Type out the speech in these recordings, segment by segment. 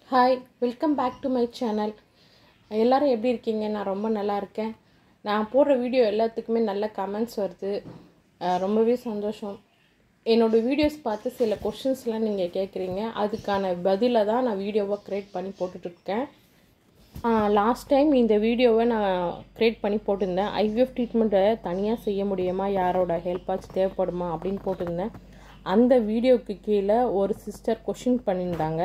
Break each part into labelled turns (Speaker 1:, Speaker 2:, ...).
Speaker 1: hi welcome back to my channel எல்லாரும் எப்படி இருக்கீங்க நான் ரொம்ப நல்லா இருக்கேன் நான் போடுற வீடியோ எல்லாத்துக்குமே நல்ல கமெண்ட்ஸ் வருது அஹ் ரொம்பவே சந்தோஷம் என்னோடய வீடியோஸ் பார்த்து சில கொஷின்ஸ்லாம் நீங்கள் கேட்குறீங்க அதுக்கான பதிலை தான் நான் வீடியோவை க்ரியேட் பண்ணி போட்டுட்ருக்கேன் லாஸ்ட் டைம் இந்த வீடியோவை நான் க்ரியேட் பண்ணி போட்டிருந்தேன் ஐவிஎஃப் ட்ரீட்மெண்ட்டை தனியாக செய்ய முடியுமா யாரோட ஹெல்ப்பாச்சும் தேவைப்படுமா அப்படின்னு போட்டிருந்தேன் அந்த வீடியோவுக்கு கீழே ஒரு சிஸ்டர் கொஷின் பண்ணியிருந்தாங்க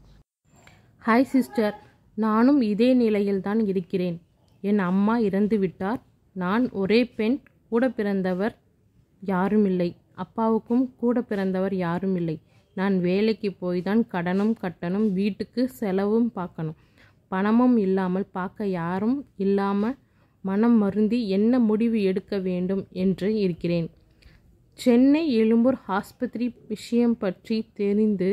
Speaker 1: ஹாய் சிஸ்டர் நானும் இதே நிலையில்தான் இருக்கிறேன் என் அம்மா இறந்து விட்டார் நான் ஒரே பெண் கூட பிறந்தவர் யாரும் இல்லை அப்பாவுக்கும் கூட பிறந்தவர் யாரும் இல்லை நான் வேலைக்கு போய் தான் கடனும் கட்டணும் வீட்டுக்கு செலவும் பார்க்கணும் பணமும் இல்லாமல் பார்க்க யாரும் இல்லாமல் மனம் மருந்தி என்ன முடிவு எடுக்க வேண்டும் என்று இருக்கிறேன் சென்னை எழும்பூர் ஆஸ்பத்திரி விஷயம் பற்றி தெரிந்து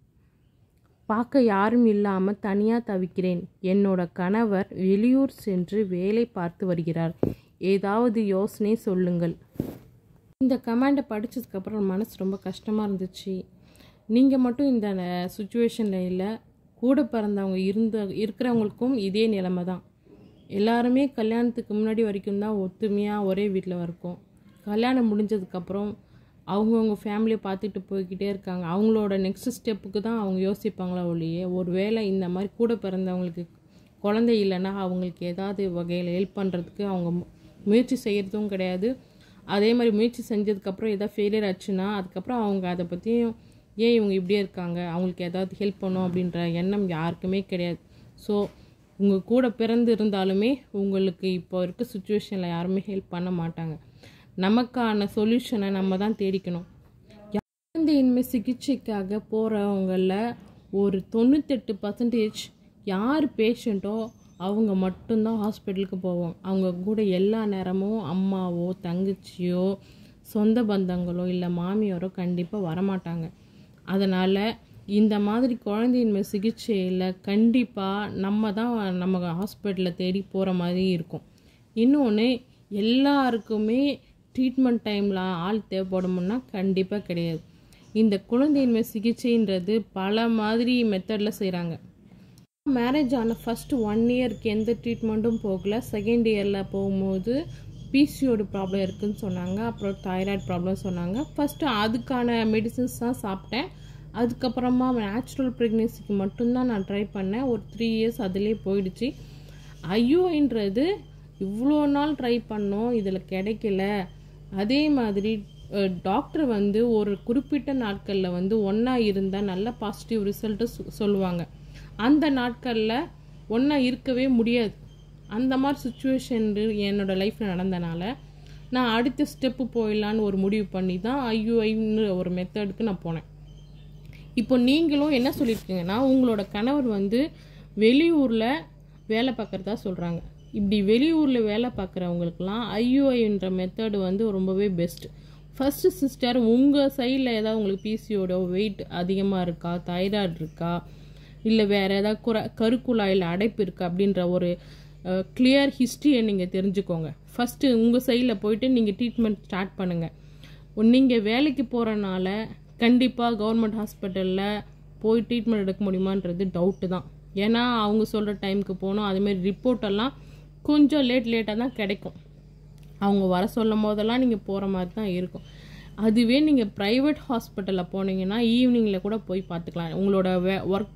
Speaker 1: பார்க்க யாரும் இல்லாமல் தனியாக தவிக்கிறேன் என்னோட கணவர் வெளியூர் சென்று வேலை பார்த்து வருகிறார் ஏதாவது யோசனை சொல்லுங்கள் இந்த கமெண்டை படித்ததுக்கப்புறம் மனசு ரொம்ப கஷ்டமாக இருந்துச்சு நீங்கள் மட்டும் இந்த சுச்சுவேஷனில் இல்லை கூட பிறந்தவங்க இருந்த இருக்கிறவங்களுக்கும் இதே நிலைமை தான் எல்லாருமே கல்யாணத்துக்கு முன்னாடி வரைக்கும் தான் ஒத்துமையாக ஒரே வீட்டில் இருக்கோம் கல்யாணம் முடிஞ்சதுக்கப்புறம் அவங்கவுங்க ஃபேமிலியை பார்த்துட்டு போய்கிட்டே இருக்காங்க அவங்களோட நெக்ஸ்ட் ஸ்டெப்புக்கு தான் அவங்க யோசிப்பாங்களா ஒழிய ஒரு வேளை இந்த மாதிரி கூட பிறந்தவங்களுக்கு குழந்தை இல்லைன்னா அவங்களுக்கு ஏதாவது வகையில் ஹெல்ப் பண்ணுறதுக்கு அவங்க மு- முயற்சி செய்கிறதும் கிடையாது அதே மாதிரி முயற்சி செஞ்சதுக்கப்புறம் ஏதாவது ஃபெயிலியர் ஆச்சுன்னா அதுக்கப்புறம் அவங்க அதை பற்றியும் ஏன் இவங்க இப்படியே இருக்காங்க அவங்களுக்கு ஏதாவது ஹெல்ப் பண்ணும் அப்படின்ற எண்ணம் யாருக்குமே கிடையாது ஸோ உங்கள் கூட பிறந்து இருந்தாலுமே உங்களுக்கு இப்போ இருக்க சுச்சுவேஷனில் யாருமே ஹெல்ப் பண்ண மாட்டாங்க நமக்கான சொல்யூஷனை நம்ம தான் தேடிக்கணும் குழந்தையின்மை சிகிச்சைக்காக போகிறவங்கள ஒரு தொண்ணூத்தெட்டு பர்சன்டேஜ் யார் பேஷண்ட்டோ அவங்க மட்டும்தான் ஹாஸ்பிட்டலுக்கு போவோம் அவங்க கூட எல்லா நேரமும் அம்மாவோ தங்கச்சியோ சொந்த பந்தங்களோ இல்லை மாமியாரோ கண்டிப்பாக வரமாட்டாங்க அதனால் இந்த மாதிரி குழந்தையின்மை சிகிச்சையில் கண்டிப்பாக நம்ம தான் நம்ம ஹாஸ்பிட்டலில் தேடி போகிற மாதிரி இருக்கும் இன்னொன்று எல்லாருக்குமே ட்ரீட்மெண்ட் டைமில் ஆள் தேவைப்படும்னா கண்டிப்பாக கிடையாது இந்த குழந்தையின்மை சிகிச்சைன்றது பல மாதிரி மெத்தடில் செய்கிறாங்க மேரேஜ் ஆன ஃபஸ்ட்டு ஒன் இயருக்கு எந்த ட்ரீட்மெண்ட்டும் போகல செகண்ட் இயரில் போகும்போது பிசிஓடி ப்ராப்ளம் இருக்குன்னு சொன்னாங்க அப்புறம் தைராய்டு ப்ராப்ளம் சொன்னாங்க ஃபஸ்ட்டு அதுக்கான மெடிசின்ஸ் தான் சாப்பிட்டேன் அதுக்கப்புறமா நேச்சுரல் ப்ரெக்னென்சிக்கு மட்டும்தான் நான் ட்ரை பண்ணேன் ஒரு த்ரீ இயர்ஸ் அதிலே போயிடுச்சு ஐயோன்றது இவ்வளோ நாள் ட்ரை பண்ணோம் இதில் கிடைக்கல அதே மாதிரி டாக்டர் வந்து ஒரு குறிப்பிட்ட நாட்களில் வந்து ஒன்றா இருந்தால் நல்ல பாசிட்டிவ் ரிசல்ட்டு சொல்லுவாங்க அந்த நாட்களில் ஒன்றா இருக்கவே முடியாது அந்த மாதிரி சுச்சுவேஷன் என்னோடய லைஃப்பில் நடந்தனால நான் அடுத்த ஸ்டெப்பு போயிடலான்னு ஒரு முடிவு பண்ணி தான் ஐயுஐன்னு ஒரு மெத்தடுக்கு நான் போனேன் இப்போ நீங்களும் என்ன சொல்லியிருக்கீங்கன்னா உங்களோட கணவர் வந்து வெளியூரில் வேலை பார்க்குறதா சொல்கிறாங்க இப்படி வெளியூரில் வேலை பார்க்குறவங்களுக்குலாம் ஐயுஐன்ற மெத்தடு வந்து ரொம்பவே பெஸ்ட் ஃபஸ்ட்டு சிஸ்டர் உங்கள் சைடில் ஏதாவது உங்களுக்கு பிசியோட வெயிட் அதிகமாக இருக்கா தைராய்டு இருக்கா இல்லை வேறு ஏதாவது குற கருக்குழாயில் அடைப்பு இருக்கா அப்படின்ற ஒரு கிளியர் ஹிஸ்ட்ரியை நீங்கள் தெரிஞ்சுக்கோங்க ஃபஸ்ட்டு உங்கள் சைடில் போயிட்டு நீங்கள் ட்ரீட்மெண்ட் ஸ்டார்ட் பண்ணுங்கள் நீங்கள் வேலைக்கு போகிறனால கண்டிப்பாக கவர்மெண்ட் ஹாஸ்பிட்டலில் போய் ட்ரீட்மெண்ட் எடுக்க முடியுமான்றது டவுட்டு தான் ஏன்னா அவங்க சொல்கிற டைமுக்கு போகணும் அதுமாரி ரிப்போர்ட் எல்லாம் கொஞ்சம் லேட் லேட்டாக தான் கிடைக்கும் அவங்க வர சொல்லும் போதெல்லாம் நீங்கள் போகிற மாதிரி தான் இருக்கும் அதுவே நீங்கள் ப்ரைவேட் ஹாஸ்பிட்டலில் போனீங்கன்னா ஈவினிங்கில் கூட போய் பார்த்துக்கலாம் உங்களோட வே ஒர்க்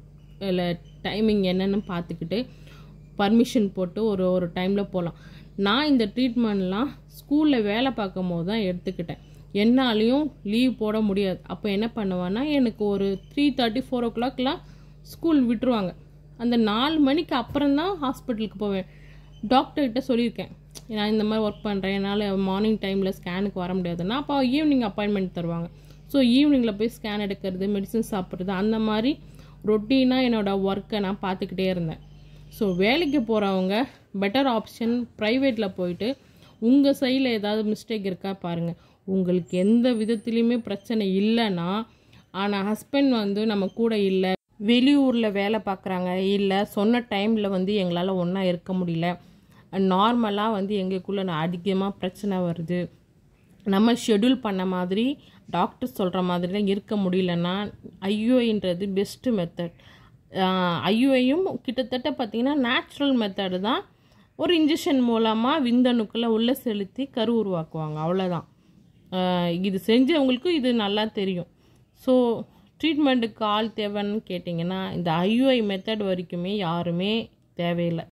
Speaker 1: டைமிங் என்னென்னு பார்த்துக்கிட்டு பர்மிஷன் போட்டு ஒரு ஒரு டைமில் போகலாம் நான் இந்த ட்ரீட்மெண்ட்லாம் ஸ்கூலில் வேலை பார்க்கும் போது தான் எடுத்துக்கிட்டேன் என்னாலையும் லீவ் போட முடியாது அப்போ என்ன பண்ணுவேன்னா எனக்கு ஒரு த்ரீ தேர்ட்டி ஃபோர் ஓ கிளாக்லாம் ஸ்கூல் விட்டுருவாங்க அந்த நாலு மணிக்கு அப்புறம் தான் ஹாஸ்பிட்டலுக்கு போவேன் டாக்டர்கிட்ட சொல்லியிருக்கேன் நான் இந்த மாதிரி ஒர்க் பண்ணுறேன் என்னால் மார்னிங் டைமில் ஸ்கேனுக்கு வர முடியாதுன்னா அப்போ ஈவினிங் அப்பாயின்மெண்ட் தருவாங்க ஸோ ஈவினிங்கில் போய் ஸ்கேன் எடுக்கிறது மெடிசன் சாப்பிட்றது அந்த மாதிரி ரொட்டீனாக என்னோடய ஒர்க்கை நான் பார்த்துக்கிட்டே இருந்தேன் ஸோ வேலைக்கு போகிறவங்க பெட்டர் ஆப்ஷன் ப்ரைவேட்டில் போயிட்டு உங்கள் சைடில் ஏதாவது மிஸ்டேக் இருக்கா பாருங்கள் உங்களுக்கு எந்த விதத்துலேயுமே பிரச்சனை இல்லைன்னா ஆனால் ஹஸ்பண்ட் வந்து நம்ம கூட இல்லை வெளியூரில் வேலை பார்க்குறாங்க இல்லை சொன்ன டைமில் வந்து எங்களால் ஒன்றா இருக்க முடியல நார்மலாக வந்து எங்களுக்குள்ளே அதிகமாக பிரச்சனை வருது நம்ம ஷெட்யூல் பண்ண மாதிரி டாக்டர் சொல்கிற மாதிரிலாம் இருக்க முடியலன்னா ஐயோன்றது பெஸ்ட்டு மெத்தட் ஐயுஐயும் கிட்டத்தட்ட பார்த்திங்கன்னா நேச்சுரல் மெத்தடு தான் ஒரு இன்ஜெக்ஷன் மூலமாக விந்தணுக்களை உள்ளே செலுத்தி கரு உருவாக்குவாங்க அவ்வளோதான் ஆஹ் இது செஞ்சவங்களுக்கு இது நல்லா தெரியும் ஸோ ட்ரீட்மெண்ட்டுக்கு ஆள் தேவைன்னு கேட்டிங்கன்னா இந்த ஐயுஐ மெத்தட் வரைக்குமே யாருமே தேவையில்லை